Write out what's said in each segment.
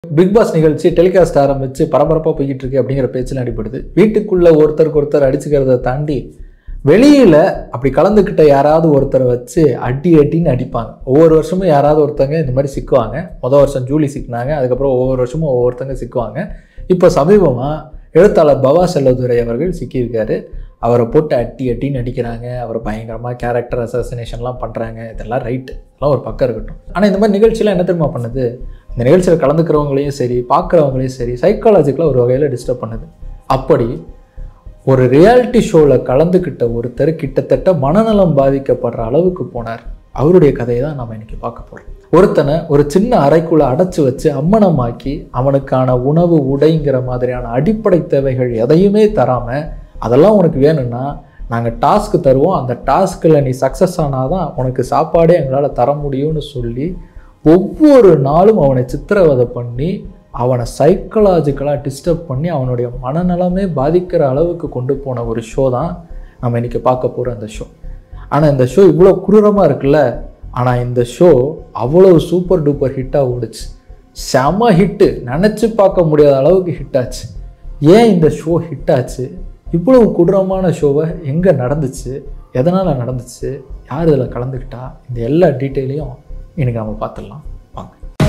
big pass நிகழ்ச்சி telecast ஆரம்பிச்சு பரபரப்பாக போய்கிட்டு இருக்கு அப்படிங்கிற பேச்சில் அடிப்படுது வீட்டுக்குள்ள ஒருத்தருக்கு ஒருத்தர் அடிச்சுக்கிறத தாண்டி வெளியில அப்படி கலந்துக்கிட்ட யாராவது ஒருத்தரை வச்சு அடி அடின்னு அடிப்பாங்க ஒவ்வொரு வருஷமும் யாராவது ஒருத்தங்க இந்த மாதிரி சிக்குவாங்க முதல் வருஷம் ஜூலி சிக்கினாங்க அதுக்கப்புறம் ஒவ்வொரு வருஷமும் ஒவ்வொருத்தங்க சிக்குவாங்க இப்போ சமீபமாக எழுத்தாளர் பவா செல்லதுரை அவர்கள் சிக்கியிருக்காரு அவரை போட்டு அட்டி அட்டின்னு அடிக்கிறாங்க அவரை பயங்கரமாக கேரக்டர் அசாசினேஷன்லாம் பண்ணுறாங்க இதெல்லாம் ரைட்டு இதெல்லாம் ஒரு பக்கம் இருக்கட்டும் ஆனால் இந்த மாதிரி நிகழ்ச்சியெலாம் என்ன தெரியுமா பண்ணுது இந்த நிகழ்ச்சியில் கலந்துக்கிறவங்களையும் சரி பார்க்குறவங்களையும் சரி சைக்காலஜிக்கலாக ஒரு வகையில் டிஸ்டர்ப் பண்ணுது அப்படி ஒரு ரியாலிட்டி ஷோவில் கலந்துக்கிட்ட ஒருத்தர் கிட்டத்தட்ட மனநலம் பாதிக்கப்படுற அளவுக்கு போனார் அவருடைய கதையை தான் நம்ம இன்னைக்கு பார்க்க போகிறோம் ஒருத்தனை ஒரு சின்ன அறைக்குள்ளே அடைச்சி வச்சு அம்மனமாக்கி அவனுக்கான உணவு உடைங்கிற மாதிரியான அடிப்படை தேவைகள் எதையுமே தராமல் அதெல்லாம் உனக்கு வேணும்னா நாங்கள் டாஸ்க்கு தருவோம் அந்த டாஸ்கில் நீ சக்ஸஸ் ஆனாதான் உனக்கு சாப்பாடே எங்களால் தர முடியும்னு சொல்லி ஒவ்வொரு நாளும் அவனை சித்திரவதை பண்ணி அவனை சைக்கலாஜிக்கலாக டிஸ்டர்ப் பண்ணி அவனுடைய மனநலமே பாதிக்கிற அளவுக்கு கொண்டு போன ஒரு ஷோ தான் நம்ம இன்றைக்கி பார்க்க போகிற அந்த ஷோ ஆனால் இந்த ஷோ இவ்வளோ குரூரமாக இருக்குல்ல ஆனால் இந்த ஷோ அவ்வளோ சூப்பர் டூப்பர் ஹிட்டாக ஓடுச்சு செம ஹிட்டு நினச்சி பார்க்க முடியாத அளவுக்கு ஹிட் ஆச்சு ஏன் இந்த ஷோ ஹிட் ஆச்சு இவ்வளவு கொடூரமான ஷோவை எங்கே நடந்துச்சு எதனால் நடந்துச்சு யார் இதில் கலந்துக்கிட்டா இந்த எல்லா டீட்டெயிலையும் இன்னைக்கு நம்ம பார்த்துடலாம் வாங்க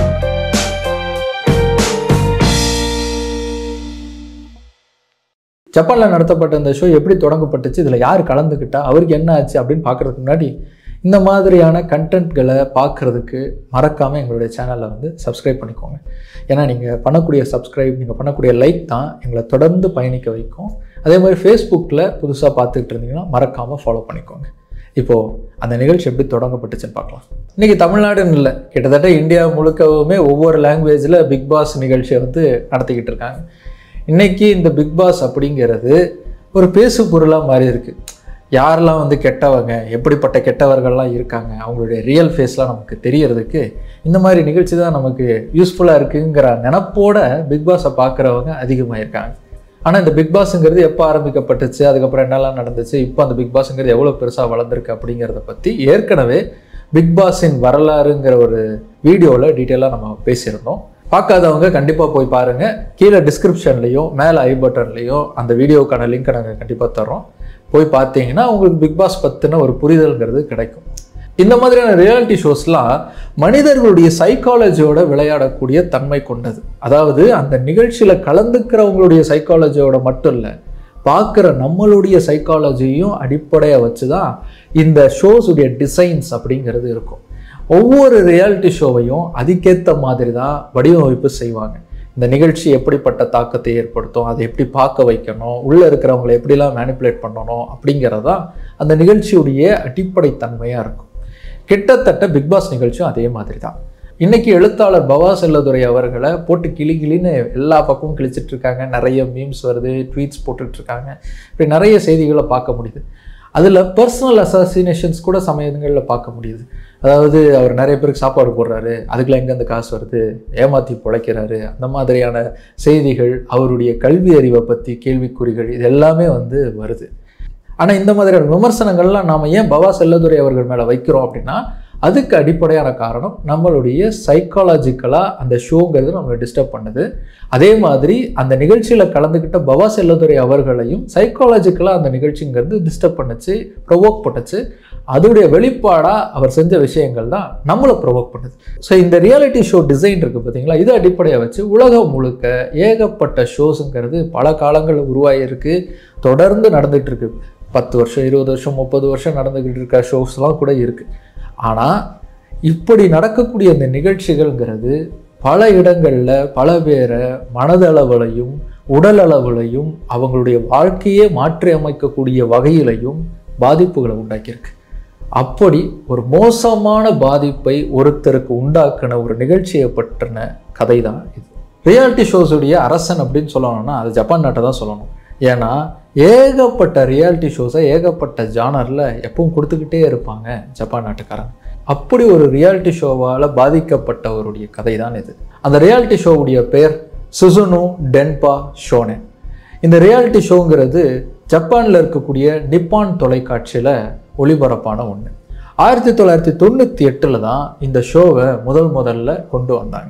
ஜப்பானில் நடத்தப்பட்ட இந்த ஷோ எப்படி தொடங்கப்பட்டுச்சு இதில் யார் கலந்துக்கிட்டா அவருக்கு என்ன ஆச்சு அப்படின்னு பார்க்குறதுக்கு முன்னாடி இந்த மாதிரியான கண்டென்ட்களை பார்க்குறதுக்கு மறக்காமல் எங்களுடைய சேனலை வந்து சப்ஸ்கிரைப் பண்ணிக்கோங்க ஏன்னா நீங்கள் பண்ணக்கூடிய சப்ஸ்கிரைப் நீங்கள் பண்ணக்கூடிய லைக் தான் எங்களை தொடர்ந்து பயணிக்க வைக்கும் அதே மாதிரி ஃபேஸ்புக்கில் புதுசாக பார்த்துக்கிட்டு இருந்தீங்கன்னா மறக்காமல் ஃபாலோ பண்ணிக்கோங்க இப்போது அந்த நிகழ்ச்சி எப்படி தொடங்கப்பட்டுச்சுன்னு பார்க்கலாம் இன்றைக்கி தமிழ்நாடுன்னு இல்லை கிட்டத்தட்ட இந்தியா முழுக்கவுமே ஒவ்வொரு லாங்குவேஜில் பிக் பாஸ் நிகழ்ச்சியை வந்து நடத்திக்கிட்டு இருக்காங்க இன்றைக்கி இந்த பிக் பாஸ் அப்படிங்கிறது ஒரு பேசு பொருளாக மாறி இருக்குது யாரெல்லாம் வந்து கெட்டவங்க எப்படிப்பட்ட கெட்டவர்கள்லாம் இருக்காங்க அவங்களுடைய ரியல் ஃபேஸ்லாம் நமக்கு தெரியறதுக்கு இந்த மாதிரி நிகழ்ச்சி தான் நமக்கு யூஸ்ஃபுல்லாக இருக்குங்கிற நினப்போட பிக் பாஸை பார்க்குறவங்க அதிகமாக இருக்காங்க ஆனால் இந்த பிக் பாஸுங்கிறது எப்போ ஆரம்பிக்கப்பட்டுச்சு அதுக்கப்புறம் என்னெல்லாம் நடந்துச்சு இப்போ அந்த பிக் பாஸுங்கிறது எவ்வளோ பெருசாக வளர்ந்துருக்கு அப்படிங்கிறத பற்றி ஏற்கனவே பிக் பாஸின் வரலாறுங்கிற ஒரு வீடியோவில் டீட்டெயிலாக நம்ம பேசியிருந்தோம் பார்க்காதவங்க கண்டிப்பாக போய் பாருங்கள் கீழே டிஸ்கிரிப்ஷன்லேயும் மேலே ஐ பட்டன்லேயும் அந்த வீடியோக்கான லிங்க்கை நாங்கள் கண்டிப்பாக தரோம் போய் பார்த்தீங்கன்னா உங்களுக்கு பிக் பாஸ் பற்றின ஒரு புரிதல்ங்கிறது கிடைக்கும் இந்த மாதிரியான ரியாலிட்டி ஷோஸ்லாம் மனிதர்களுடைய சைக்காலஜியோட விளையாடக்கூடிய தன்மை கொண்டது அதாவது அந்த நிகழ்ச்சியில் கலந்துக்கிறவங்களுடைய சைக்காலஜியோட மட்டும் இல்லை பார்க்குற நம்மளுடைய சைக்காலஜியும் அடிப்படையாக வச்சு தான் இந்த ஷோஸுடைய டிசைன்ஸ் அப்படிங்கிறது இருக்கும் ஒவ்வொரு ரியாலிட்டி ஷோவையும் அதுக்கேற்ற மாதிரி தான் வடிவமைப்பு செய்வாங்க இந்த நிகழ்ச்சி எப்படிப்பட்ட தாக்கத்தை ஏற்படுத்தும் அதை எப்படி பார்க்க வைக்கணும் உள்ளே இருக்கிறவங்களை எப்படிலாம் மேனிப்புலேட் பண்ணணும் அப்படிங்கிறது தான் அந்த நிகழ்ச்சியுடைய அடிப்படை தன்மையாக இருக்கும் கிட்டத்தட்ட பிக் பாஸ் நிகழ்ச்சியும் அதே மாதிரி தான் இன்னைக்கு எழுத்தாளர் பவா செல்லதுரை அவர்களை போட்டு கிளி கிளின்னு எல்லா பக்கமும் கிழிச்சிட்டு இருக்காங்க நிறைய மீம்ஸ் வருது ட்வீட்ஸ் போட்டுட்டு இருக்காங்க இப்படி நிறைய செய்திகளை பார்க்க முடியுது அதில் பர்சனல் அசாசினேஷன்ஸ் கூட சமயங்களில் பார்க்க முடியுது அதாவது அவர் நிறைய பேருக்கு சாப்பாடு போடுறாரு அதுக்குள்ள எங்கேருந்து காசு வருது ஏமாற்றி பிழைக்கிறாரு அந்த மாதிரியான செய்திகள் அவருடைய கல்வி அறிவை பற்றி கேள்விக்குறிகள் இது எல்லாமே வந்து வருது ஆனால் இந்த மாதிரியான விமர்சனங்கள்லாம் நாம் ஏன் பவா செல்லதுரை அவர்கள் மேலே வைக்கிறோம் அப்படின்னா அதுக்கு அடிப்படையான காரணம் நம்மளுடைய சைக்காலஜிக்கலாக அந்த ஷோங்கிறது நம்மளை டிஸ்டர்ப் பண்ணுது அதே மாதிரி அந்த நிகழ்ச்சியில் கலந்துக்கிட்ட பவா செல்லதுரை அவர்களையும் சைக்காலஜிக்கலாக அந்த நிகழ்ச்சிங்கிறது டிஸ்டர்ப் பண்ணுச்சு ப்ரொவோக் பண்ணுச்சு அதோடைய வெளிப்பாடாக அவர் செஞ்ச விஷயங்கள் தான் நம்மளை ப்ரொவோக் பண்ணுது ஸோ இந்த ரியாலிட்டி ஷோ டிசைன் இருக்குது பார்த்தீங்களா இதை அடிப்படையாக வச்சு உலகம் முழுக்க ஏகப்பட்ட ஷோஸுங்கிறது பல காலங்களில் உருவாகியிருக்கு தொடர்ந்து நடந்துகிட்டு இருக்கு பத்து வருஷம் இருபது வருஷம் முப்பது வருஷம் நடந்துக்கிட்டு இருக்க ஷோஸ்லாம் கூட இருக்குது ஆனால் இப்படி நடக்கக்கூடிய இந்த நிகழ்ச்சிகள்ங்கிறது பல இடங்களில் பல பேரை மனதளவுலையும் உடல் அளவுலையும் அவங்களுடைய வாழ்க்கையே மாற்றி அமைக்கக்கூடிய வகையிலையும் பாதிப்புகளை உண்டாக்கியிருக்கு அப்படி ஒரு மோசமான பாதிப்பை ஒருத்தருக்கு உண்டாக்கின ஒரு நிகழ்ச்சியை பற்றின கதை தான் இது ரியாலிட்டி ஷோஸுடைய அரசன் அப்படின்னு சொல்லணும்னா அது ஜப்பான் நாட்டை தான் சொல்லணும் ஏன்னா ஏகப்பட்ட ரியாலிட்டி ஷோஸை ஏகப்பட்ட ஜானரில் எப்பவும் கொடுத்துக்கிட்டே இருப்பாங்க ஜப்பான் நாட்டுக்காரங்க அப்படி ஒரு ரியாலிட்டி ஷோவால் பாதிக்கப்பட்டவருடைய கதை தான் இது அந்த ரியாலிட்டி ஷோவுடைய பேர் சுசுனு டென்பா ஷோனே இந்த ரியாலிட்டி ஷோங்கிறது ஜப்பானில் இருக்கக்கூடிய நிப்பான் தொலைக்காட்சியில் ஒளிபரப்பான ஒன்று ஆயிரத்தி தொள்ளாயிரத்தி தொண்ணூற்றி எட்டில் தான் இந்த ஷோவை முதல் முதல்ல கொண்டு வந்தாங்க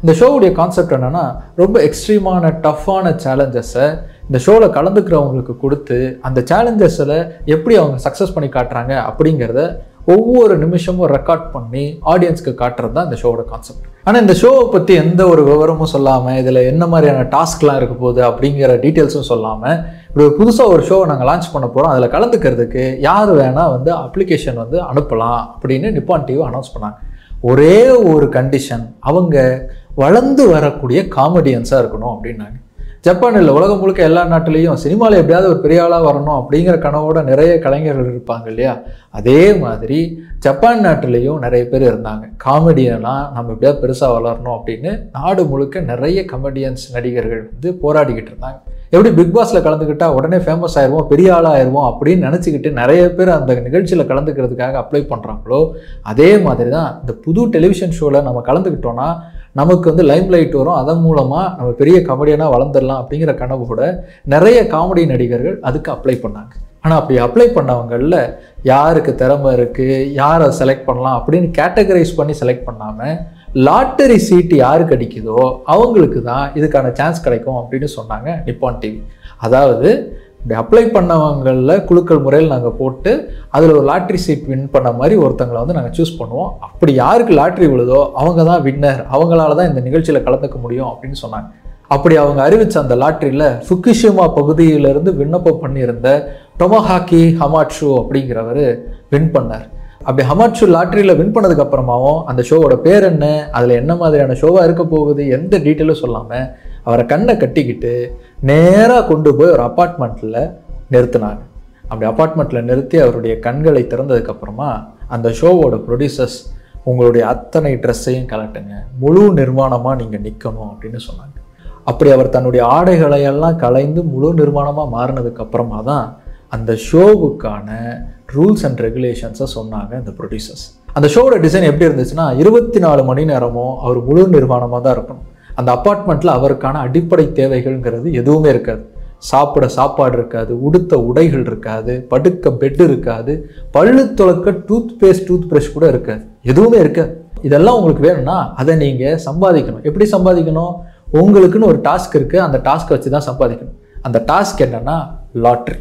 இந்த ஷோவுடைய கான்செப்ட் என்னன்னா ரொம்ப எக்ஸ்ட்ரீமான டஃப்பான சேலஞ்சஸை இந்த ஷோவில் கலந்துக்கிறவங்களுக்கு கொடுத்து அந்த சேலஞ்சஸில் எப்படி அவங்க சக்ஸஸ் பண்ணி காட்டுறாங்க அப்படிங்கிறத ஒவ்வொரு நிமிஷமும் ரெக்கார்ட் பண்ணி ஆடியன்ஸ்க்கு காட்டுறது தான் இந்த ஷோவோட கான்செப்ட் ஆனால் இந்த ஷோவை பற்றி எந்த ஒரு விவரமும் சொல்லாமல் இதில் என்ன மாதிரியான டாஸ்க்லாம் இருக்க போகுது அப்படிங்கிற டீட்டெயில்ஸும் சொல்லாமல் இப்படி ஒரு புதுசாக ஒரு ஷோவை நாங்கள் லான்ச் பண்ண போகிறோம் அதில் கலந்துக்கிறதுக்கு யார் வேணால் வந்து அப்ளிகேஷன் வந்து அனுப்பலாம் அப்படின்னு நிப்பான் டிவி அனௌன்ஸ் பண்ணாங்க ஒரே ஒரு கண்டிஷன் அவங்க வளர்ந்து வரக்கூடிய காமெடியன்ஸாக இருக்கணும் அப்படின்னாங்க ஜப்பான் இல்லை உலகம் முழுக்க எல்லா நாட்டிலையும் சினிமாவில் எப்படியாவது ஒரு பெரிய ஆளாக வரணும் அப்படிங்கிற கனவோட நிறைய கலைஞர்கள் இருப்பாங்க இல்லையா அதே மாதிரி ஜப்பான் நாட்டிலையும் நிறைய பேர் இருந்தாங்க காமெடியெல்லாம் நம்ம எப்படியாவது பெருசாக வளரணும் அப்படின்னு நாடு முழுக்க நிறைய கமெடியன்ஸ் நடிகர்கள் வந்து போராடிக்கிட்டு இருந்தாங்க எப்படி பிக் பாஸில் கலந்துக்கிட்டா உடனே ஃபேமஸ் ஆயிடுவோம் பெரிய ஆளாக ஆயிடுவோம் அப்படின்னு நினச்சிக்கிட்டு நிறைய பேர் அந்த நிகழ்ச்சியில் கலந்துக்கிறதுக்காக அப்ளை பண்ணுறாங்களோ அதே மாதிரி தான் இந்த புது டெலிவிஷன் ஷோவில் நம்ம கலந்துக்கிட்டோன்னா நமக்கு வந்து லைம் லைட் வரும் அதன் மூலமாக நம்ம பெரிய கமெடியனாக வளர்ந்துடலாம் அப்படிங்கிற கனவு கூட நிறைய காமெடி நடிகர்கள் அதுக்கு அப்ளை பண்ணாங்க ஆனால் அப்படி அப்ளை பண்ணவங்களில் யாருக்கு திறமை இருக்குது யாரை செலக்ட் பண்ணலாம் அப்படின்னு கேட்டகரைஸ் பண்ணி செலக்ட் பண்ணாமல் லாட்டரி சீட்டு யாருக்கு அடிக்குதோ அவங்களுக்கு தான் இதுக்கான சான்ஸ் கிடைக்கும் அப்படின்னு சொன்னாங்க நிப்பான் டிவி அதாவது இப்படி அப்ளை பண்ணவங்களில் குழுக்கள் முறையில் நாங்கள் போட்டு அதில் ஒரு லாட்ரி சீட் வின் பண்ண மாதிரி ஒருத்தங்களை வந்து நாங்கள் சூஸ் பண்ணுவோம் அப்படி யாருக்கு லாட்ரி விழுதோ அவங்க தான் வின்னர் அவங்களால தான் இந்த நிகழ்ச்சியில் கலந்துக்க முடியும் அப்படின்னு சொன்னாங்க அப்படி அவங்க அறிவிச்ச அந்த லாட்ரியில் ஃபுக்குஷிமா பகுதியிலிருந்து விண்ணப்பம் பண்ணியிருந்த டொமஹாக்கி ஹமாட்ஷு அப்படிங்கிறவர் வின் பண்ணார் அப்படி ஹமாட்ஷு லாட்ரியில் வின் பண்ணதுக்கு அப்புறமாவும் அந்த ஷோவோட பேர் என்ன அதில் என்ன மாதிரியான ஷோவாக இருக்க போகுது எந்த டீட்டெயிலும் சொல்லாமல் அவரை கண்ணை கட்டிக்கிட்டு நேராக கொண்டு போய் ஒரு அப்பார்ட்மெண்ட்டில் நிறுத்தினாங்க அப்படி அப்பார்ட்மெண்ட்டில் நிறுத்தி அவருடைய கண்களை திறந்ததுக்கப்புறமா அந்த ஷோவோட ப்ரொடியூசர்ஸ் உங்களுடைய அத்தனை ட்ரெஸ்ஸையும் கலட்டுங்க முழு நிர்மாணமாக நீங்கள் நிற்கணும் அப்படின்னு சொன்னாங்க அப்படி அவர் தன்னுடைய ஆடைகளை எல்லாம் கலைந்து முழு நிர்மாணமாக மாறினதுக்கு அப்புறமா தான் அந்த ஷோவுக்கான ரூல்ஸ் அண்ட் ரெகுலேஷன்ஸை சொன்னாங்க இந்த ப்ரொடியூசர்ஸ் அந்த ஷோவோட டிசைன் எப்படி இருந்துச்சுன்னா இருபத்தி நாலு மணி நேரமும் அவர் முழு நிர்வாணமாக தான் இருக்கணும் அந்த அப்பார்ட்மெண்ட்டில் அவருக்கான அடிப்படை தேவைகள்ங்கிறது எதுவுமே இருக்காது சாப்பிட சாப்பாடு இருக்காது உடுத்த உடைகள் இருக்காது படுக்க பெட் இருக்காது பல்லு துளக்க டூத் பேஸ்ட் டூத் ப்ரஷ் கூட இருக்காது எதுவுமே இருக்காது இதெல்லாம் உங்களுக்கு வேணும்னா அதை நீங்கள் சம்பாதிக்கணும் எப்படி சம்பாதிக்கணும் உங்களுக்குன்னு ஒரு டாஸ்க் இருக்குது அந்த டாஸ்க்கை வச்சு தான் சம்பாதிக்கணும் அந்த டாஸ்க் என்னன்னா லாட்ரி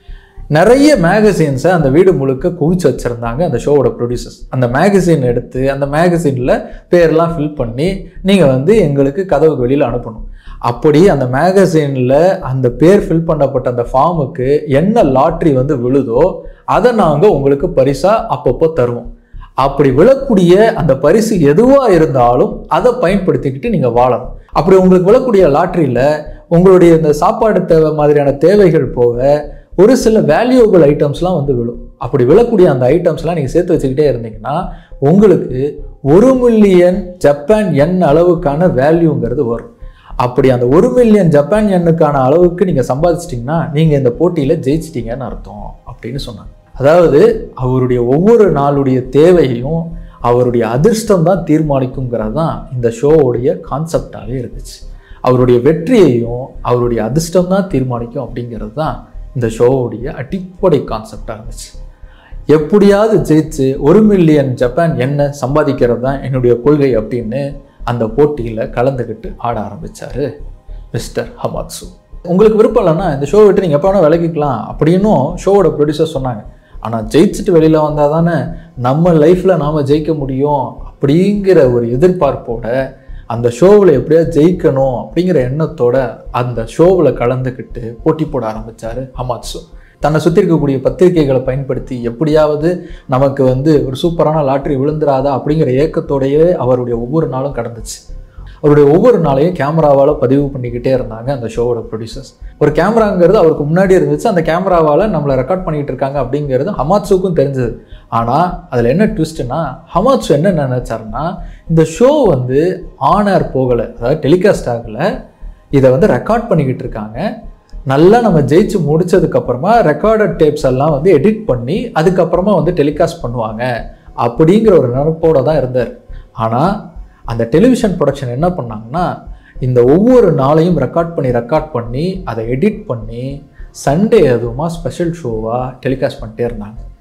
நிறைய மேகசின்ஸை அந்த வீடு முழுக்க குவிச்சு வச்சுருந்தாங்க அந்த ஷோவோட ப்ரொடியூசர்ஸ் அந்த மேகசின் எடுத்து அந்த மேகசினில் பேர்லாம் ஃபில் பண்ணி நீங்கள் வந்து எங்களுக்கு கதவுக்கு வெளியில் அனுப்பணும் அப்படி அந்த மேகசினில் அந்த பேர் ஃபில் பண்ணப்பட்ட அந்த ஃபார்முக்கு என்ன லாட்ரி வந்து விழுதோ அதை நாங்கள் உங்களுக்கு பரிசாக அப்பப்போ தருவோம் அப்படி விழக்கூடிய அந்த பரிசு எதுவாக இருந்தாலும் அதை பயன்படுத்திக்கிட்டு நீங்கள் வாழணும் அப்படி உங்களுக்கு விழக்கூடிய லாட்ரியில் உங்களுடைய இந்த சாப்பாடு தேவை மாதிரியான தேவைகள் போக ஒரு சில வேல்யூபிள் ஐட்டம்ஸ்லாம் வந்து விழும் அப்படி விழக்கூடிய அந்த ஐட்டம்ஸ்லாம் நீங்கள் சேர்த்து வச்சுக்கிட்டே இருந்தீங்கன்னா உங்களுக்கு ஒரு மில்லியன் ஜப்பான் எண் அளவுக்கான வேல்யூங்கிறது வரும் அப்படி அந்த ஒரு மில்லியன் ஜப்பான் எண்ணுக்கான அளவுக்கு நீங்கள் சம்பாதிச்சிட்டிங்கன்னா நீங்கள் இந்த போட்டியில் ஜெயிச்சிட்டீங்கன்னு அர்த்தம் அப்படின்னு சொன்னாங்க அதாவது அவருடைய ஒவ்வொரு நாளுடைய தேவையையும் அவருடைய அதிர்ஷ்டம் தான் தீர்மானிக்குங்கிறது தான் இந்த ஷோவுடைய கான்செப்டாகவே இருந்துச்சு அவருடைய வெற்றியையும் அவருடைய அதிர்ஷ்டம் தான் தீர்மானிக்கும் அப்படிங்கிறது தான் இந்த ஷோவுடைய அடிப்படை கான்செப்டாக இருந்துச்சு எப்படியாவது ஜெயிச்சு ஒரு மில்லியன் ஜப்பான் என்ன சம்பாதிக்கிறது தான் என்னுடைய கொள்கை அப்படின்னு அந்த போட்டியில் கலந்துக்கிட்டு ஆட ஆரம்பித்தார் மிஸ்டர் ஹமாத்சு உங்களுக்கு விருப்பம் இல்லைன்னா இந்த ஷோ விட்டு நீங்கள் எப்போ வேணால் விலகிக்கலாம் அப்படின்னும் ஷோவோட ப்ரொடியூசர் சொன்னாங்க ஆனால் ஜெயிச்சுட்டு வெளியில் வந்தால் தானே நம்ம லைஃப்பில் நாம் ஜெயிக்க முடியும் அப்படிங்கிற ஒரு எதிர்பார்ப்போட அந்த ஷோவில் எப்படியாவது ஜெயிக்கணும் அப்படிங்கிற எண்ணத்தோட அந்த ஷோவில் கலந்துக்கிட்டு போட்டி போட ஆரம்பித்தார் ஹமாத்சு தன்னை சுற்றி இருக்கக்கூடிய பத்திரிகைகளை பயன்படுத்தி எப்படியாவது நமக்கு வந்து ஒரு சூப்பரான லாட்ரி விழுந்துராதா அப்படிங்கிற ஏக்கத்தோடையே அவருடைய ஒவ்வொரு நாளும் கடந்துச்சு அவருடைய ஒவ்வொரு நாளையும் கேமராவால் பதிவு பண்ணிக்கிட்டே இருந்தாங்க அந்த ஷோவோட ப்ரொடியூசர்ஸ் ஒரு கேமராங்கிறது அவருக்கு முன்னாடி இருந்துச்சு அந்த கேமராவால் நம்மளை ரெக்கார்ட் பண்ணிக்கிட்டு இருக்காங்க அப்படிங்கிறது ஹமாத்ஸுக்கும் தெரிஞ்சது ஆனால் அதில் என்ன ட்விஸ்ட்னா ஹமாத்ஸு என்ன நினச்சாருன்னா இந்த ஷோ வந்து ஆன் ஏர் போகலை அதாவது டெலிகாஸ்ட் ஆகலை இதை வந்து ரெக்கார்ட் பண்ணிக்கிட்டு இருக்காங்க நல்லா நம்ம ஜெயிச்சு முடிச்சதுக்கப்புறமா ரெக்கார்டட் டேப்ஸ் எல்லாம் வந்து எடிட் பண்ணி அதுக்கப்புறமா வந்து டெலிகாஸ்ட் பண்ணுவாங்க அப்படிங்கிற ஒரு நினைப்போட தான் இருந்தார் ஆனால் அந்த டெலிவிஷன் ப்ரொடக்ஷன் என்ன பண்ணாங்கன்னா இந்த ஒவ்வொரு நாளையும் ரெக்கார்ட் பண்ணி ரெக்கார்ட் பண்ணி அதை எடிட் பண்ணி சண்டே அதுவுமா ஸ்பெஷல் ஷோவாக டெலிகாஸ்ட் பண்ணிட்டே இருந்தாங்க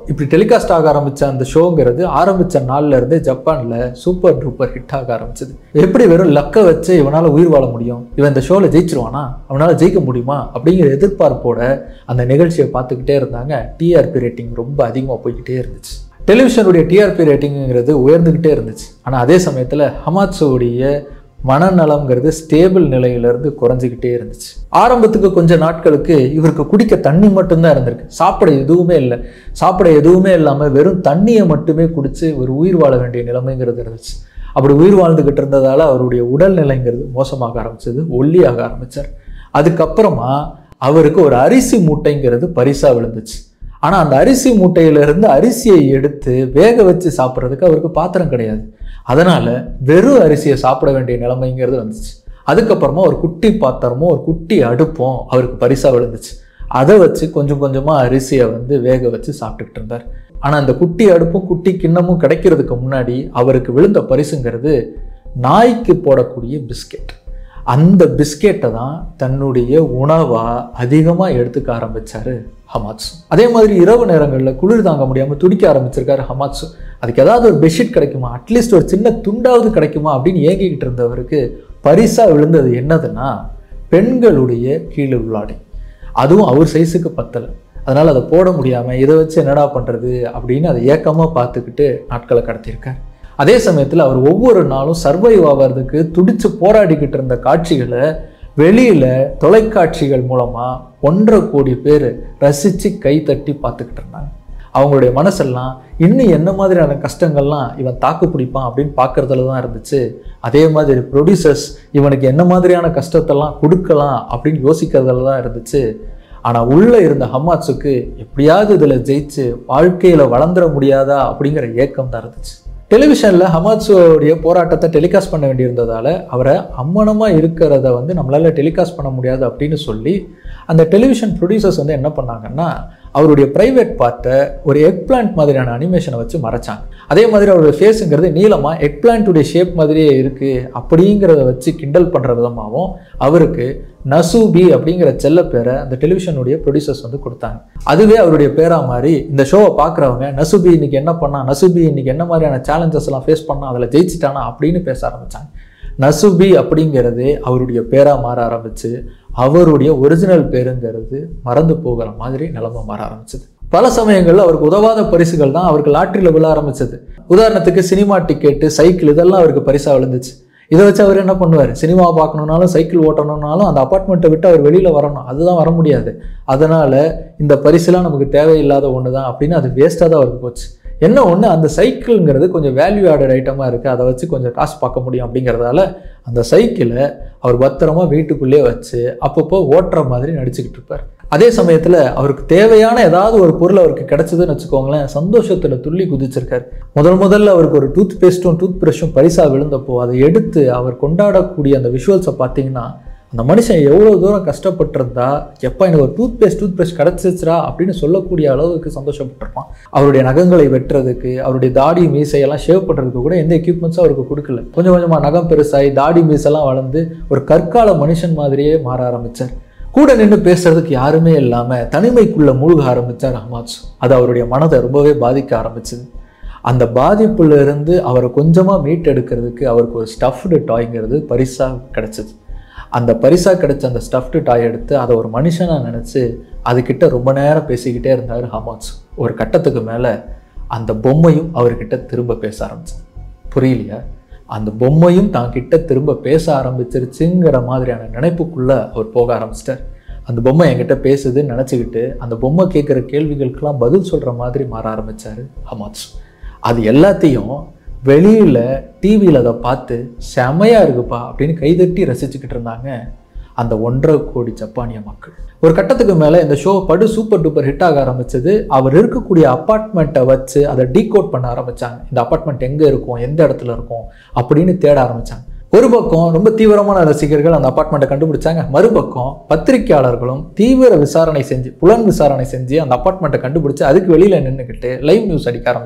இப்படி டெலிகாஸ்ட் ஆக ஆரம்பிச்ச அந்த ஷோங்கிறது ஆரம்பிச்ச நாள்ல இருந்தே ஜப்பான்ல சூப்பர் டூப்பர் ஹிட் ஆக ஆரம்பிச்சது எப்படி வெறும் லக்கை வச்சு இவனால உயிர் வாழ முடியும் இவன் இந்த ஷோல ஜெயிச்சிருவானா அவனால ஜெயிக்க முடியுமா அப்படிங்கிற எதிர்பார்ப்போட அந்த நிகழ்ச்சியை பார்த்துக்கிட்டே இருந்தாங்க டிஆர்பி ரேட்டிங் ரொம்ப அதிகமாக போய்கிட்டே இருந்துச்சு டெலிவிஷனுடைய டிஆர்பி ரேட்டிங்கிறது உயர்ந்துக்கிட்டே இருந்துச்சு ஆனால் அதே சமயத்தில் ஹமாட்ஸோடைய மனநலம்ங்கிறது ஸ்டேபிள் நிலையிலிருந்து குறைஞ்சிக்கிட்டே இருந்துச்சு ஆரம்பத்துக்கு கொஞ்ச நாட்களுக்கு இவருக்கு குடிக்க தண்ணி மட்டும்தான் இருந்திருக்கு சாப்பிட எதுவுமே இல்லை சாப்பிட எதுவுமே இல்லாமல் வெறும் தண்ணியை மட்டுமே குடிச்சு ஒரு உயிர் வாழ வேண்டிய நிலைமைங்கிறது இருந்துச்சு அப்படி உயிர் வாழ்ந்துக்கிட்டு இருந்ததால அவருடைய உடல்நிலைங்கிறது மோசமாக ஆரம்பிச்சது ஒல்லியாக ஆரம்பிச்சார் அதுக்கப்புறமா அவருக்கு ஒரு அரிசி மூட்டைங்கிறது பரிசா விழுந்துச்சு ஆனால் அந்த அரிசி மூட்டையிலிருந்து அரிசியை எடுத்து வேக வச்சு சாப்பிட்றதுக்கு அவருக்கு பாத்திரம் கிடையாது அதனால வெறும் அரிசியை சாப்பிட வேண்டிய நிலைமைங்கிறது வந்துச்சு அதுக்கப்புறமா ஒரு குட்டி பாத்திரமும் ஒரு குட்டி அடுப்பும் அவருக்கு பரிசா விழுந்துச்சு அதை வச்சு கொஞ்சம் கொஞ்சமாக அரிசியை வந்து வேக வச்சு சாப்பிட்டுக்கிட்டு இருந்தார் ஆனால் அந்த குட்டி அடுப்பும் குட்டி கிண்ணமும் கிடைக்கிறதுக்கு முன்னாடி அவருக்கு விழுந்த பரிசுங்கிறது நாய்க்கு போடக்கூடிய பிஸ்கெட் அந்த பிஸ்கெட்டை தான் தன்னுடைய உணவாக அதிகமாக எடுத்துக்க ஆரம்பிச்சாரு ஹமாட்சு அதே மாதிரி இரவு நேரங்களில் குளிர் தாங்க முடியாமல் துடிக்க ஆரம்பிச்சிருக்காரு ஹமாட்சு அதுக்கு ஏதாவது ஒரு பெட்ஷீட் கிடைக்குமா அட்லீஸ்ட் ஒரு சின்ன துண்டாவது கிடைக்குமா அப்படின்னு ஏங்கிக்கிட்டு இருந்தவருக்கு பரிசா விழுந்தது என்னதுன்னா பெண்களுடைய கீழே உள்ளாடை அதுவும் அவர் சைஸுக்கு பத்தலை அதனால் அதை போட முடியாமல் இதை வச்சு என்னடா பண்ணுறது அப்படின்னு அதை ஏக்கமாக பார்த்துக்கிட்டு நாட்களை கடத்தியிருக்கார் அதே சமயத்தில் அவர் ஒவ்வொரு நாளும் சர்வைவ் ஆகிறதுக்கு துடிச்சு போராடிக்கிட்டு இருந்த காட்சிகளை வெளியில் தொலைக்காட்சிகள் மூலமாக ஒன்றரை கோடி பேர் ரசித்து கை தட்டி பார்த்துக்கிட்டு இருந்தாங்க அவங்களுடைய மனசெல்லாம் இன்னும் என்ன மாதிரியான கஷ்டங்கள்லாம் இவன் தாக்கு பிடிப்பான் அப்படின்னு பார்க்கறதுல தான் இருந்துச்சு அதே மாதிரி ப்ரொடியூசர்ஸ் இவனுக்கு என்ன மாதிரியான கஷ்டத்தெல்லாம் கொடுக்கலாம் அப்படின்னு யோசிக்கிறதுல தான் இருந்துச்சு ஆனால் உள்ளே இருந்த ஹமாட்ஸுக்கு எப்படியாவது இதில் ஜெயிச்சு வாழ்க்கையில் வளர்ந்துட முடியாதா அப்படிங்கிற ஏக்கம் தான் இருந்துச்சு டெலிவிஷனில் ஹமாட்ஸுடைய போராட்டத்தை டெலிகாஸ்ட் பண்ண வேண்டியிருந்ததால் அவரை அம்மனமாக இருக்கிறத வந்து நம்மளால் டெலிகாஸ்ட் பண்ண முடியாது அப்படின்னு சொல்லி அந்த டெலிவிஷன் ப்ரொடியூசர்ஸ் வந்து என்ன பண்ணாங்கன்னா அவருடைய ப்ரைவேட் பார்ட்டை ஒரு எக் பிளான்ட் மாதிரியான அனிமேஷனை வச்சு மறைச்சாங்க அதே மாதிரி அவருடைய ஃபேஸுங்கிறது நீளமாக எக் பிளான்ட்டுடைய ஷேப் மாதிரியே இருக்குது அப்படிங்கிறத வச்சு கிண்டல் பண்ணுற விதமாகவும் அவருக்கு நசூபி அப்படிங்கிற செல்ல பேரை அந்த டெலிவிஷனுடைய ப்ரொடியூசர்ஸ் வந்து கொடுத்தாங்க அதுவே அவருடைய பேரா மாதிரி இந்த ஷோவை பார்க்குறவங்க நசுபி இன்னைக்கு என்ன பண்ணா நசுபி இன்னைக்கு என்ன மாதிரியான சேலஞ்சஸ் எல்லாம் ஃபேஸ் பண்ணா அதில் ஜெயிச்சிட்டானா அப்படின்னு பேச ஆரம்பிச்சாங்க நசுபி அப்படிங்கிறது அவருடைய பேரா மாற ஆரம்பிச்சு அவருடைய ஒரிஜினல் பேருங்கிறது மறந்து போகிற மாதிரி நிலைமை மாற ஆரம்பிச்சது பல சமயங்களில் அவருக்கு உதவாத பரிசுகள் தான் அவருக்கு லாட்டரியில் விழ ஆரம்பிச்சது உதாரணத்துக்கு சினிமா டிக்கெட்டு சைக்கிள் இதெல்லாம் அவருக்கு பரிசா விழுந்துச்சு இதை வச்சு அவர் என்ன பண்ணுவார் சினிமா பார்க்கணுன்னாலும் சைக்கிள் ஓட்டணும்னாலும் அந்த அப்பார்ட்மெண்ட்டை விட்டு அவர் வெளியில் வரணும் அதுதான் வர முடியாது அதனால் இந்த பரிசுலாம் நமக்கு தேவையில்லாத ஒன்று தான் அப்படின்னு அது வேஸ்ட்டாக தான் அவருக்கு போச்சு என்ன ஒன்று அந்த சைக்கிள்ங்கிறது கொஞ்சம் வேல்யூ ஆடட் ஐட்டமாக இருக்குது அதை வச்சு கொஞ்சம் காசு பார்க்க முடியும் அப்படிங்கிறதால அந்த சைக்கிளை அவர் பத்திரமா வீட்டுக்குள்ளேயே வச்சு அப்பப்போ ஓட்டுற மாதிரி நடிச்சுக்கிட்டு இருப்பார் அதே சமயத்தில் அவருக்கு தேவையான ஏதாவது ஒரு பொருள் அவருக்கு கிடைச்சதுன்னு வச்சுக்கோங்களேன் சந்தோஷத்தில் துள்ளி குதிச்சிருக்காரு முதல் முதல்ல அவருக்கு ஒரு டூத் பேஸ்ட்டும் டூத் ப்ரஷும் பரிசாக விழுந்தப்போ அதை எடுத்து அவர் கொண்டாடக்கூடிய அந்த விஷுவல்ஸை பார்த்தீங்கன்னா அந்த மனுஷன் எவ்வளோ தூரம் கஷ்டப்பட்டிருந்தா எப்போ எனக்கு ஒரு டூத் பேஸ்ட் டூத் ப்ரஷ் கிடச்சிச்சுரா அப்படின்னு சொல்லக்கூடிய அளவுக்கு சந்தோஷப்பட்டிருப்பான் அவருடைய நகங்களை வெட்டுறதுக்கு அவருடைய தாடி மீசையெல்லாம் ஷேவ் பண்ணுறதுக்கு கூட எந்த எக்யூப்மெண்ட்ஸும் அவருக்கு கொடுக்கல கொஞ்சம் கொஞ்சமாக நகம் பெருசாகி தாடி மீசெல்லாம் வளர்ந்து ஒரு கற்கால மனுஷன் மாதிரியே மாற ஆரம்பித்தார் கூட நின்று பேசுறதுக்கு யாருமே இல்லாமல் தனிமைக்குள்ள மூழ்க ஆரம்பித்தார் அஹ்மாத் அது அவருடைய மனதை ரொம்பவே பாதிக்க ஆரம்பிச்சது அந்த பாதிப்புல இருந்து அவரை கொஞ்சமாக மீட்டெடுக்கிறதுக்கு அவருக்கு ஒரு ஸ்டஃப்டு டாய்ங்கிறது பரிசாக கிடைச்சது அந்த பரிசா கிடைச்ச அந்த ஸ்டஃப்டு டாய் எடுத்து அதை ஒரு மனுஷனாக நினச்சி அதுக்கிட்ட ரொம்ப நேரம் பேசிக்கிட்டே இருந்தார் ஹமாட்ஸ் ஒரு கட்டத்துக்கு மேலே அந்த பொம்மையும் அவர்கிட்ட திரும்ப பேச ஆரம்பிச்சு புரியலையா அந்த பொம்மையும் தான் கிட்ட திரும்ப பேச ஆரம்பிச்சிருச்சுங்கிற மாதிரியான நினைப்புக்குள்ள அவர் போக ஆரம்பிச்சிட்டார் அந்த பொம்மை என்கிட்ட பேசுதுன்னு நினச்சிக்கிட்டு அந்த பொம்மை கேட்குற கேள்விகளுக்கெல்லாம் பதில் சொல்கிற மாதிரி மாற ஆரம்பிச்சாரு ஹமாட்ஸ் அது எல்லாத்தையும் வெளியில் டிவியில் அதை பார்த்து செமையாக இருக்குப்பா அப்படின்னு கைதட்டி ரசிச்சுக்கிட்டு இருந்தாங்க அந்த ஒன்றரை கோடி ஜப்பானிய மக்கள் ஒரு கட்டத்துக்கு மேலே இந்த ஷோ படு சூப்பர் டூப்பர் ஹிட் ஆக ஆரம்பிச்சது அவர் இருக்கக்கூடிய அப்பார்ட்மெண்ட்டை வச்சு அதை டீகோட் பண்ண ஆரம்பிச்சாங்க இந்த அப்பார்ட்மெண்ட் எங்கே இருக்கும் எந்த இடத்துல இருக்கும் அப்படின்னு தேட ஆரம்பிச்சாங்க ஒரு பக்கம் ரொம்ப தீவிரமான ரசிகர்கள் அந்த அப்பார்ட்மெண்ட்டை கண்டுபிடிச்சாங்க மறுபக்கம் பத்திரிகையாளர்களும் தீவிர விசாரணை செஞ்சு புலன் விசாரணை செஞ்சு அந்த அப்பார்ட்மெண்ட்டை கண்டுபிடிச்சு அதுக்கு வெளியில் நின்றுக்கிட்டு லைவ் நியூஸ் அடிக்க ஆரம்பிச்சாங்க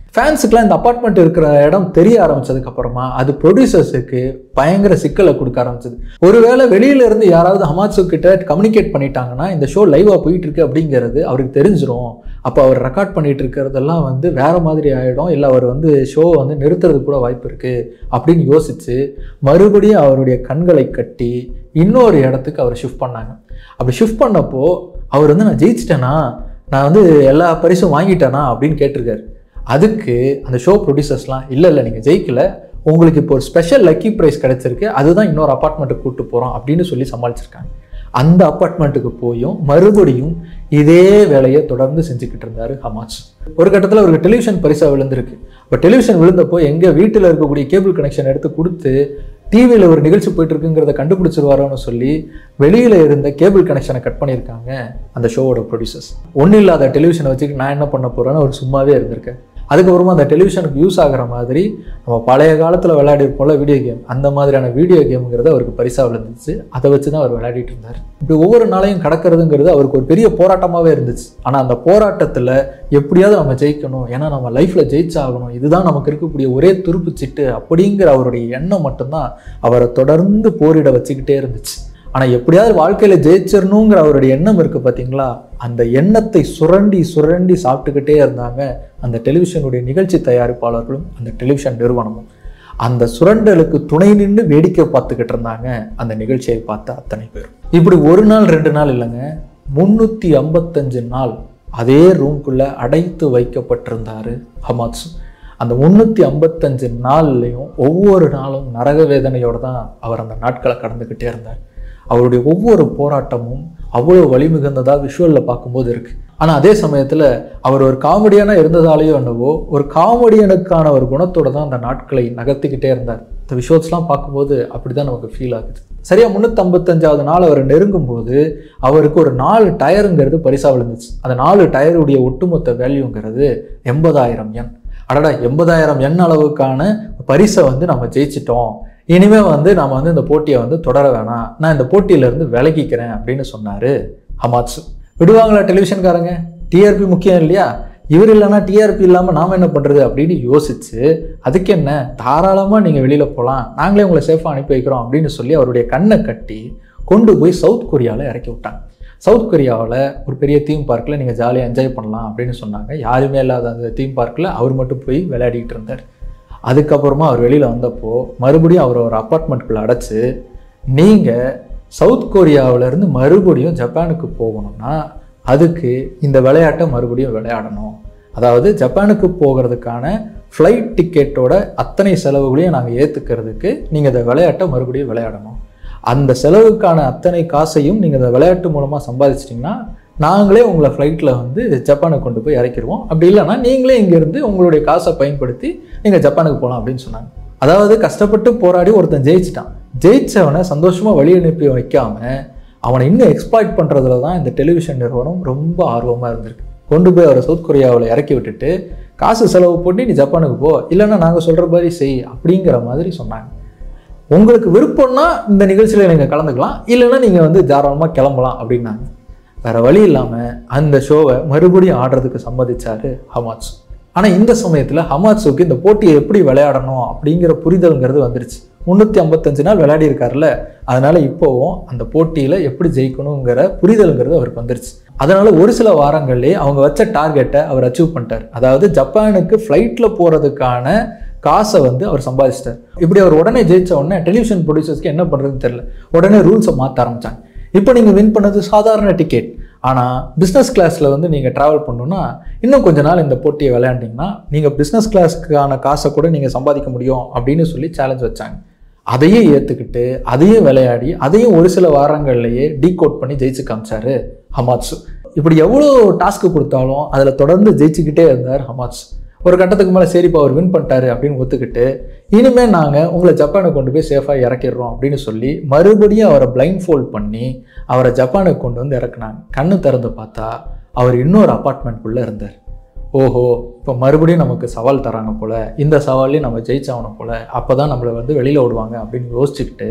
ஃபேன்ஸுக்குலாம் இந்த அப்பார்ட்மெண்ட் இருக்கிற இடம் தெரிய ஆரம்பிச்சதுக்கு அப்புறமா அது ப்ரொடியூசர்ஸுக்கு பயங்கர சிக்கலை கொடுக்க ஆரம்பிச்சது ஒருவேளை வெளியில இருந்து யாராவது ஹமாட்சு கிட்ட கம்யூனிகேட் பண்ணிட்டாங்கன்னா இந்த ஷோ லைவா போயிட்டு இருக்கு அப்படிங்கிறது அவருக்கு தெரிஞ்சிரும் அப்போ அவர் ரெக்கார்ட் பண்ணிட்டு இருக்கிறதெல்லாம் வந்து வேற மாதிரி ஆயிடும் இல்லை அவர் வந்து ஷோ வந்து நிறுத்துறது கூட வாய்ப்பு இருக்கு அப்படின்னு யோசிச்சு மறுபடியும் அவருடைய கண்களை கட்டி இன்னொரு இடத்துக்கு அவர் ஷிஃப்ட் பண்ணாங்க அப்படி ஷிஃப்ட் பண்ணப்போ அவர் வந்து நான் ஜெயிச்சிட்டேனா நான் வந்து எல்லா பரிசும் வாங்கிட்டேனா அப்படின்னு கேட்டிருக்காரு அதுக்கு அந்த ஷோ ப்ரொடியூசர்ஸ்லாம் இல்லை இல்லை நீங்கள் ஜெயிக்கல உங்களுக்கு இப்போ ஒரு ஸ்பெஷல் லக்கி ப்ரைஸ் கிடைச்சிருக்கு அதுதான் இன்னொரு அப்பார்ட்மெண்ட்டுக்கு கூப்பிட்டு போகிறோம் அப்படின்னு சொல்லி சமாளிச்சிருக்காங்க அந்த அப்பார்ட்மெண்ட்டுக்கு போயும் மறுபடியும் இதே வேலையை தொடர்ந்து செஞ்சுக்கிட்டு இருந்தாரு ஹமாஸ் ஒரு கட்டத்தில் அவருக்கு டெலிவிஷன் பரிசாக விழுந்திருக்கு இப்போ டெலிவிஷன் விழுந்தப்போ எங்கள் வீட்டில் இருக்கக்கூடிய கேபிள் கனெக்ஷன் எடுத்து கொடுத்து டிவியில் ஒரு நிகழ்ச்சி போயிட்டு இருக்குங்கிறத கண்டுபிடிச்சிருவாரோன்னு சொல்லி வெளியில் இருந்த கேபிள் கனெக்ஷனை கட் பண்ணியிருக்காங்க அந்த ஷோவோட ப்ரொடியூசர்ஸ் ஒன்றும் இல்லாத டெலிவிஷனை வச்சுக்கிட்டு நான் என்ன பண்ண போகிறேன்னு அவர் சும்மாவே இருந்திருக்கேன் அதுக்கப்புறமா அந்த டெலிவிஷனுக்கு யூஸ் ஆகிற மாதிரி நம்ம பழைய காலத்தில் விளையாடிருப்போம்ல வீடியோ கேம் அந்த மாதிரியான வீடியோ கேமுங்கிறது அவருக்கு பரிசாக விழுந்துச்சு அதை வச்சு தான் அவர் விளையாடிட்டு இருந்தார் இப்படி ஒவ்வொரு நாளையும் கடக்கிறதுங்கிறது அவருக்கு ஒரு பெரிய போராட்டமாகவே இருந்துச்சு ஆனால் அந்த போராட்டத்தில் எப்படியாவது நம்ம ஜெயிக்கணும் ஏன்னா நம்ம லைஃப்பில் ஜெயிச்சாகணும் இதுதான் நமக்கு இருக்கக்கூடிய ஒரே துருப்பு சிட்டு அப்படிங்கிற அவருடைய எண்ணம் மட்டும்தான் அவரை தொடர்ந்து போரிட வச்சுக்கிட்டே இருந்துச்சு ஆனால் எப்படியாவது வாழ்க்கையில் ஜெயிச்சிடணுங்கிற அவருடைய எண்ணம் இருக்குது பார்த்தீங்களா அந்த எண்ணத்தை சுரண்டி சுரண்டி சாப்பிட்டுக்கிட்டே இருந்தாங்க அந்த டெலிவிஷனுடைய நிகழ்ச்சி தயாரிப்பாளர்களும் அந்த டெலிவிஷன் நிறுவனமும் அந்த சுரண்டலுக்கு துணை நின்று வேடிக்கை பார்த்துக்கிட்டு இருந்தாங்க அந்த நிகழ்ச்சியை பார்த்த அத்தனை பேரும் இப்படி ஒரு நாள் ரெண்டு நாள் இல்லைங்க முந்நூற்றி ஐம்பத்தஞ்சு நாள் அதே ரூம்குள்ளே அடைத்து வைக்கப்பட்டிருந்தாரு ஹமாத்ஸ் அந்த முந்நூற்றி ஐம்பத்தஞ்சு நாள்லையும் ஒவ்வொரு நாளும் நரக வேதனையோடு தான் அவர் அந்த நாட்களை கடந்துக்கிட்டே இருந்தார் அவருடைய ஒவ்வொரு போராட்டமும் அவ்வளோ வலிமிகுந்ததாக விஷுவலில் பார்க்கும்போது இருக்குது ஆனால் அதே சமயத்தில் அவர் ஒரு காமெடியனாக இருந்ததாலேயோ என்னவோ ஒரு காமெடியனுக்கான ஒரு குணத்தோட தான் அந்த நாட்களை நகர்த்திக்கிட்டே இருந்தார் இந்த விஷுவல்ஸ்லாம் பார்க்கும்போது அப்படி தான் நமக்கு ஃபீல் ஆகுது சரியாக முந்நூற்றம்பத்தஞ்சாவது நாள் அவர் நெருங்கும் போது அவருக்கு ஒரு நாலு டயருங்கிறது பரிசாக விழுந்துச்சு அந்த நாலு டயருடைய ஒட்டுமொத்த வேல்யூங்கிறது எண்பதாயிரம் எண் அடடா எண்பதாயிரம் எண் அளவுக்கான பரிசை வந்து நம்ம ஜெயிச்சிட்டோம் இனிமே வந்து நாம வந்து இந்த போட்டியை வந்து தொடர வேணாம் நான் இந்த போட்டியிலேருந்து விலகிக்கிறேன் அப்படின்னு சொன்னார் ஹமாத்ஸ் விடுவாங்களா டெலிவிஷன்காரங்க டிஆர்பி முக்கியம் இல்லையா இவர் இல்லைன்னா டிஆர்பி இல்லாமல் நாம் என்ன பண்ணுறது அப்படின்னு யோசிச்சு அதுக்கு என்ன தாராளமாக நீங்கள் வெளியில் போகலாம் நாங்களே உங்களை சேஃபாக அனுப்பி வைக்கிறோம் அப்படின்னு சொல்லி அவருடைய கண்ணை கட்டி கொண்டு போய் சவுத் கொரியாவில் இறக்கி விட்டாங்க சவுத் கொரியாவில் ஒரு பெரிய தீம் பார்க்கில் நீங்கள் ஜாலியாக என்ஜாய் பண்ணலாம் அப்படின்னு சொன்னாங்க யாருமே இல்லாத அந்த தீம் பார்க்கில் அவர் மட்டும் போய் விளையாடிட்டு இருந்தார் அதுக்கப்புறமா அவர் வெளியில் வந்தப்போ மறுபடியும் அவர் ஒரு அப்பார்ட்மெண்ட்குள்ளே அடைச்சி நீங்கள் சவுத் கொரியாவிலேருந்து மறுபடியும் ஜப்பானுக்கு போகணும்னா அதுக்கு இந்த விளையாட்டை மறுபடியும் விளையாடணும் அதாவது ஜப்பானுக்கு போகிறதுக்கான ஃப்ளைட் டிக்கெட்டோட அத்தனை செலவுகளையும் நாங்கள் ஏற்றுக்கிறதுக்கு நீங்கள் இந்த விளையாட்டை மறுபடியும் விளையாடணும் அந்த செலவுக்கான அத்தனை காசையும் நீங்கள் இந்த விளையாட்டு மூலமாக சம்பாதிச்சிட்டிங்கன்னா நாங்களே உங்களை ஃப்ளைட்டில் வந்து ஜப்பானுக்கு கொண்டு போய் இறக்கிடுவோம் அப்படி இல்லைன்னா நீங்களே இங்கேருந்து உங்களுடைய காசை பயன்படுத்தி நீங்கள் ஜப்பானுக்கு போகலாம் அப்படின்னு சொன்னாங்க அதாவது கஷ்டப்பட்டு போராடி ஒருத்தன் ஜெயிச்சிட்டான் ஜெயிச்சவனை சந்தோஷமாக வழி அனுப்பி வைக்காம அவனை இன்னும் எக்ஸ்ப்ளாய்ட் பண்ணுறதுல தான் இந்த டெலிவிஷன் நிறுவனம் ரொம்ப ஆர்வமாக இருந்திருக்கு கொண்டு போய் அவரை சவுத் கொரியாவில் இறக்கி விட்டுட்டு காசு செலவு போட்டு நீ ஜப்பானுக்கு போ இல்லைன்னா நாங்கள் சொல்கிற மாதிரி செய் அப்படிங்கிற மாதிரி சொன்னாங்க உங்களுக்கு விருப்பம்னா இந்த நிகழ்ச்சியில் நீங்கள் கலந்துக்கலாம் இல்லைன்னா நீங்கள் வந்து தாராளமாக கிளம்பலாம் அப்படின்னாங்க வேற வழி இல்லாமல் அந்த ஷோவை மறுபடியும் ஆடுறதுக்கு சம்மதிச்சாரு ஹமாத்ஸ் ஆனால் இந்த சமயத்தில் ஹமாத்ஸுக்கு இந்த போட்டியை எப்படி விளையாடணும் அப்படிங்கிற புரிதல்ங்கிறது வந்துருச்சு முந்நூற்றி ஐம்பத்தஞ்சு நாள் விளையாடி இருக்காருல்ல அதனால இப்போவும் அந்த போட்டியில் எப்படி ஜெயிக்கணுங்கிற புரிதல்ங்கிறது அவருக்கு வந்துருச்சு அதனால ஒரு சில வாரங்கள்லேயே அவங்க வச்ச டார்கெட்டை அவர் அச்சீவ் பண்ணிட்டார் அதாவது ஜப்பானுக்கு ஃப்ளைட்டில் போகிறதுக்கான காசை வந்து அவர் சம்பாதிச்சிட்டார் இப்படி அவர் உடனே ஜெயிச்ச உடனே டெலிவிஷன் ப்ரொடியூசர்ஸ்க்கு என்ன பண்ணுறதுன்னு தெரியல உடனே ரூல்ஸை மாற்ற ஆரம்பிச்சாங்க இப்போ நீங்கள் வின் பண்ணது சாதாரண டிக்கெட் ஆனால் பிஸ்னஸ் கிளாஸில் வந்து நீங்கள் ட்ராவல் பண்ணணுன்னா இன்னும் கொஞ்ச நாள் இந்த போட்டியை விளையாண்டிங்கன்னா நீங்கள் பிஸ்னஸ் கிளாஸ்க்கான காசை கூட நீங்கள் சம்பாதிக்க முடியும் அப்படின்னு சொல்லி சேலஞ்ச் வச்சாங்க அதையும் ஏற்றுக்கிட்டு அதையும் விளையாடி அதையும் ஒரு சில வாரங்கள்லேயே டீகோட் பண்ணி ஜெயிச்சு காமிச்சாரு ஹமாத்ஸு இப்படி எவ்வளோ டாஸ்க்கு கொடுத்தாலும் அதில் தொடர்ந்து ஜெயிச்சுக்கிட்டே இருந்தார் ஹமாத்ஸ் ஒரு கட்டத்துக்கு மேலே சரிப்பா அவர் வின் பண்ணிட்டாரு அப்படின்னு ஒத்துக்கிட்டு இனிமேல் நாங்கள் உங்களை ஜப்பானுக்கு கொண்டு போய் சேஃபாக இறக்கிடுறோம் அப்படின்னு சொல்லி மறுபடியும் அவரை பிளைண்ட் ஃபோல்ட் பண்ணி அவரை ஜப்பானுக்கு கொண்டு வந்து இறக்குனாங்க கண்ணு திறந்து பார்த்தா அவர் இன்னொரு அப்பார்ட்மெண்ட்குள்ளே இருந்தார் ஓஹோ இப்போ மறுபடியும் நமக்கு சவால் தராங்க போல இந்த சவால்லையும் நம்ம ஜெயிச்சாகணும் போல அப்போ தான் நம்மளை வந்து வெளியில் விடுவாங்க அப்படின்னு யோசிச்சுக்கிட்டு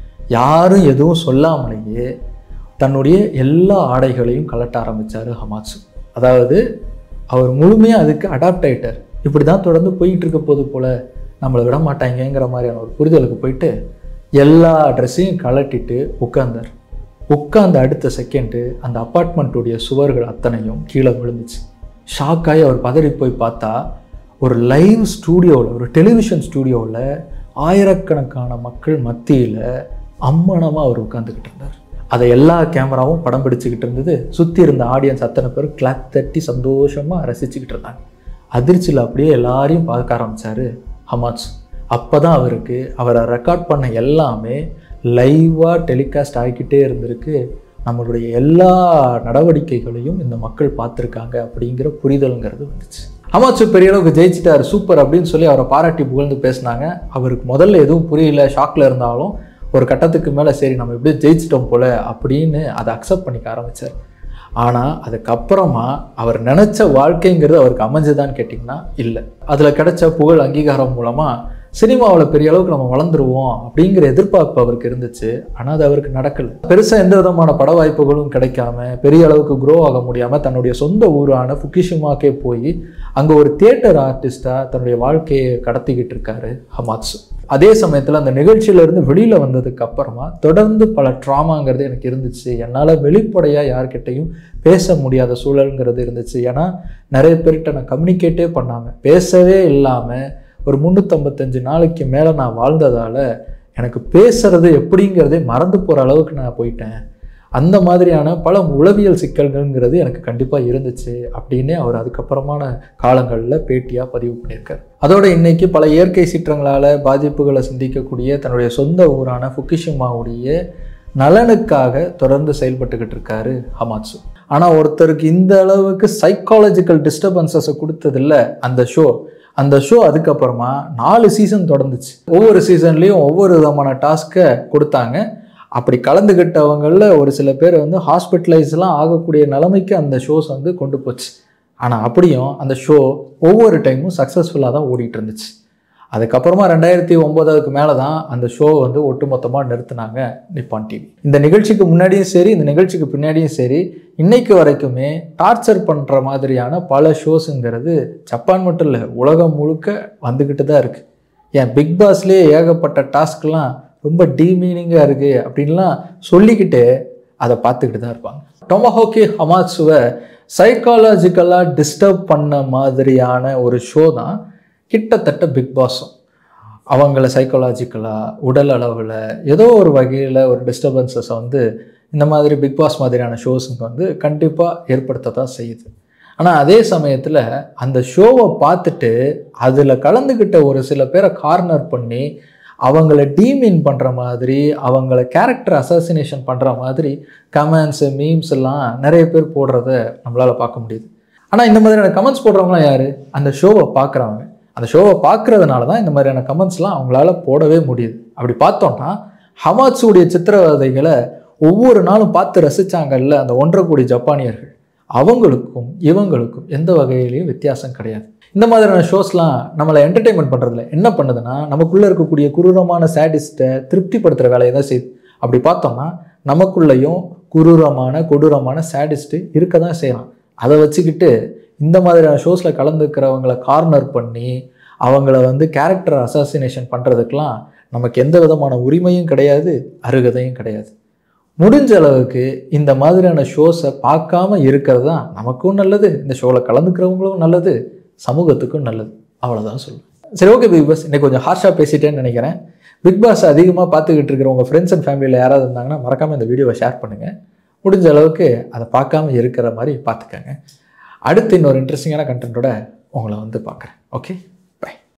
யாரும் எதுவும் சொல்லாமலேயே தன்னுடைய எல்லா ஆடைகளையும் கலட்ட ஆரம்பித்தார் ஹமாத்சு அதாவது அவர் முழுமையாக அதுக்கு அடாப்ட் ஆகிட்டார் இப்படி தான் தொடர்ந்து போயிட்டு இருக்க போது போல் நம்மளை விட மாட்டாங்கங்கிற மாதிரியான ஒரு புரிதலுக்கு போயிட்டு எல்லா ட்ரெஸ்ஸையும் கலட்டிட்டு உட்காந்தார் உட்கார்ந்த அடுத்த செகண்டு அந்த அப்பார்ட்மெண்ட்டுடைய சுவர்கள் அத்தனையும் கீழே விழுந்துச்சு ஷாக்காகி அவர் பதறி போய் பார்த்தா ஒரு லைவ் ஸ்டூடியோவில் ஒரு டெலிவிஷன் ஸ்டூடியோவில் ஆயிரக்கணக்கான மக்கள் மத்தியில் அம்மனமாக அவர் உட்காந்துக்கிட்டு இருந்தார் அதை எல்லா கேமராவும் படம் பிடிச்சிக்கிட்டு இருந்தது சுற்றி இருந்த ஆடியன்ஸ் அத்தனை பேர் கிளாப் தட்டி சந்தோஷமாக ரசிச்சுக்கிட்டு இருந்தாங்க அதிர்ச்சியில் அப்படியே எல்லாரையும் பார்க்க ஆரம்பித்தார் ஹமாஸ் அப்போ தான் அவருக்கு அவரை ரெக்கார்ட் பண்ண எல்லாமே லைவாக டெலிகாஸ்ட் ஆகிக்கிட்டே இருந்திருக்கு நம்மளுடைய எல்லா நடவடிக்கைகளையும் இந்த மக்கள் பார்த்துருக்காங்க அப்படிங்கிற புரிதலுங்கிறது வந்துச்சு அமாச்சு பெரிய அளவுக்கு ஜெயிச்சிட்டார் சூப்பர் அப்படின்னு சொல்லி அவரை பாராட்டி புகழ்ந்து பேசினாங்க அவருக்கு முதல்ல எதுவும் புரியல ஷாக்கில் இருந்தாலும் ஒரு கட்டத்துக்கு மேலே சரி நம்ம எப்படியும் ஜெயிச்சிட்டோம் போல அப்படின்னு அதை அக்செப்ட் பண்ணிக்க ஆரம்பித்தார் ஆனால் அதுக்கப்புறமா அவர் நினச்ச வாழ்க்கைங்கிறது அவருக்கு அமைஞ்சுதான்னு கேட்டிங்கன்னா இல்லை அதில் கிடைச்ச புகழ் அங்கீகாரம் மூலமாக சினிமாவில் பெரிய அளவுக்கு நம்ம வளர்ந்துருவோம் அப்படிங்கிற எதிர்பார்ப்பு அவருக்கு இருந்துச்சு ஆனால் அது அவருக்கு நடக்கலை பெருசாக எந்த விதமான பட வாய்ப்புகளும் கிடைக்காம பெரிய அளவுக்கு க்ரோ ஆக முடியாமல் தன்னுடைய சொந்த ஊரான ஃபுக்கிஷிமாக்கே போய் அங்கே ஒரு தியேட்டர் ஆர்டிஸ்டாக தன்னுடைய வாழ்க்கையை கடத்திக்கிட்டு இருக்காரு ஹமாத்சு அதே சமயத்தில் அந்த நிகழ்ச்சியிலேருந்து வெளியில் வந்ததுக்கு அப்புறமா தொடர்ந்து பல ட்ராமாங்கிறது எனக்கு இருந்துச்சு என்னால் வெளிப்படையாக யார்கிட்டையும் பேச முடியாத சூழலுங்கிறது இருந்துச்சு ஏன்னா நிறைய பேர்கிட்ட நான் கம்யூனிகேட்டே பண்ணாமல் பேசவே இல்லாமல் ஒரு முந்நூற்றம்பத்தஞ்சு நாளைக்கு மேலே நான் வாழ்ந்ததால் எனக்கு பேசுறது எப்படிங்கிறதே மறந்து போகிற அளவுக்கு நான் போயிட்டேன் அந்த மாதிரியான பல உளவியல் சிக்கல்கள்ங்கிறது எனக்கு கண்டிப்பாக இருந்துச்சு அப்படின்னே அவர் அதுக்கப்புறமான காலங்களில் பேட்டியாக பதிவு பண்ணியிருக்கார் அதோட இன்னைக்கு பல இயற்கை சீற்றங்களால் பாதிப்புகளை சிந்திக்கக்கூடிய தன்னுடைய சொந்த ஊரான ஃபுக்கிஷிமாவுடைய நலனுக்காக தொடர்ந்து செயல்பட்டுக்கிட்டு இருக்காரு ஹமாட்சு ஆனால் ஒருத்தருக்கு இந்த அளவுக்கு சைக்காலஜிக்கல் டிஸ்டர்பன்சஸை கொடுத்ததில்ல அந்த ஷோ அந்த ஷோ அதுக்கப்புறமா நாலு சீசன் தொடர்ந்துச்சு ஒவ்வொரு சீசன்லேயும் ஒவ்வொரு விதமான டாஸ்க்கை கொடுத்தாங்க அப்படி கலந்துக்கிட்டவங்களில் ஒரு சில பேர் வந்து ஹாஸ்பிட்டலைஸ்லாம் ஆகக்கூடிய நிலைமைக்கு அந்த ஷோஸ் வந்து கொண்டு போச்சு ஆனால் அப்படியும் அந்த ஷோ ஒவ்வொரு டைமும் சக்ஸஸ்ஃபுல்லாக தான் ஓடிட்டு இருந்துச்சு அதுக்கப்புறமா ரெண்டாயிரத்தி ஒம்போதாவதுக்கு மேலே தான் அந்த ஷோ வந்து ஒட்டுமொத்தமாக நிறுத்தினாங்க நிப்பான் டிவி இந்த நிகழ்ச்சிக்கு முன்னாடியும் சரி இந்த நிகழ்ச்சிக்கு பின்னாடியும் சரி இன்னைக்கு வரைக்குமே டார்ச்சர் பண்ணுற மாதிரியான பல ஷோஸுங்கிறது ஜப்பான் மட்டும் இல்லை உலகம் முழுக்க வந்துக்கிட்டு தான் இருக்குது ஏன் பிக் பாஸ்லேயே ஏகப்பட்ட டாஸ்க்லாம் ரொம்ப டீமீனிங்காக இருக்குது அப்படின்லாம் சொல்லிக்கிட்டு அதை பார்த்துக்கிட்டு தான் இருப்பாங்க டொமஹோக்கி ஹமாட்சுவை சைக்காலஜிக்கலாக டிஸ்டர்ப் பண்ண மாதிரியான ஒரு ஷோ தான் கிட்டத்தட்ட பிக் பாஸும் அவங்கள சைக்காலஜிக்கலாக உடல் அளவில் ஏதோ ஒரு வகையில் ஒரு டிஸ்டர்பன்சஸை வந்து இந்த மாதிரி பிக் பாஸ் மாதிரியான ஷோஸுங்க வந்து கண்டிப்பாக ஏற்படுத்த தான் செய்யுது ஆனால் அதே சமயத்தில் அந்த ஷோவை பார்த்துட்டு அதில் கலந்துக்கிட்ட ஒரு சில பேரை கார்னர் பண்ணி அவங்கள டீமின் பண்ணுற மாதிரி அவங்கள கேரக்டர் அசாசினேஷன் பண்ணுற மாதிரி கமெண்ட்ஸு மீம்ஸ் எல்லாம் நிறைய பேர் போடுறத நம்மளால் பார்க்க முடியுது ஆனால் இந்த மாதிரியான கமெண்ட்ஸ் போடுறவங்களாம் யார் அந்த ஷோவை பார்க்குறவங்க அந்த ஷோவை பார்க்குறதுனால தான் இந்த மாதிரியான கமெண்ட்ஸ்லாம் அவங்களால போடவே முடியுது அப்படி பார்த்தோம்னா ஹமாட்ஸுடைய சித்திரவதைகளை ஒவ்வொரு நாளும் பார்த்து ரசித்தாங்கல்ல அந்த ஒன்றரை கோடி ஜப்பானியர்கள் அவங்களுக்கும் இவங்களுக்கும் எந்த வகையிலையும் வித்தியாசம் கிடையாது இந்த மாதிரியான ஷோஸ்லாம் நம்மளை என்டர்டெயின்மெண்ட் பண்ணுறதுல என்ன பண்ணுதுன்னா நமக்குள்ளே இருக்கக்கூடிய குரூரமான சேடிஸ்ட்டை திருப்திப்படுத்துகிற வேலையை தான் செய்யுது அப்படி பார்த்தோம்னா நமக்குள்ளேயும் குரூரமான கொடூரமான சேடிஸ்ட்டு இருக்க தான் செய்யலாம் அதை வச்சுக்கிட்டு இந்த மாதிரியான ஷோஸில் கலந்துக்கிறவங்களை கார்னர் பண்ணி அவங்கள வந்து கேரக்டர் அசாசினேஷன் பண்ணுறதுக்கெலாம் நமக்கு எந்த விதமான உரிமையும் கிடையாது அருகதையும் கிடையாது முடிஞ்ச அளவுக்கு இந்த மாதிரியான ஷோஸை பார்க்காம இருக்கிறது தான் நமக்கும் நல்லது இந்த ஷோவில் கலந்துக்கிறவங்களும் நல்லது சமூகத்துக்கும் நல்லது அவ்வளோதான் சொல்லுவேன் சரி ஓகே பிக் பாஸ் இன்னைக்கு கொஞ்சம் ஹார்ஷாக பேசிட்டேன்னு நினைக்கிறேன் பிக் பாஸ் அதிகமாக பார்த்துக்கிட்டு இருக்கிற உங்கள் ஃப்ரெண்ட்ஸ் அண்ட் ஃபேமிலியில் யாராவது இருந்தாங்கன்னா மறக்காமல் இந்த வீடியோவை ஷேர் பண்ணுங்கள் முடிஞ்ச அளவுக்கு அதை பார்க்காம இருக்கிற மாதிரி பார்த்துக்கங்க அடுத்து இன்னொரு இன்ட்ரெஸ்டிங்கான கண்டென்ட்டோட உங்களை வந்து பார்க்குறேன் ஓகே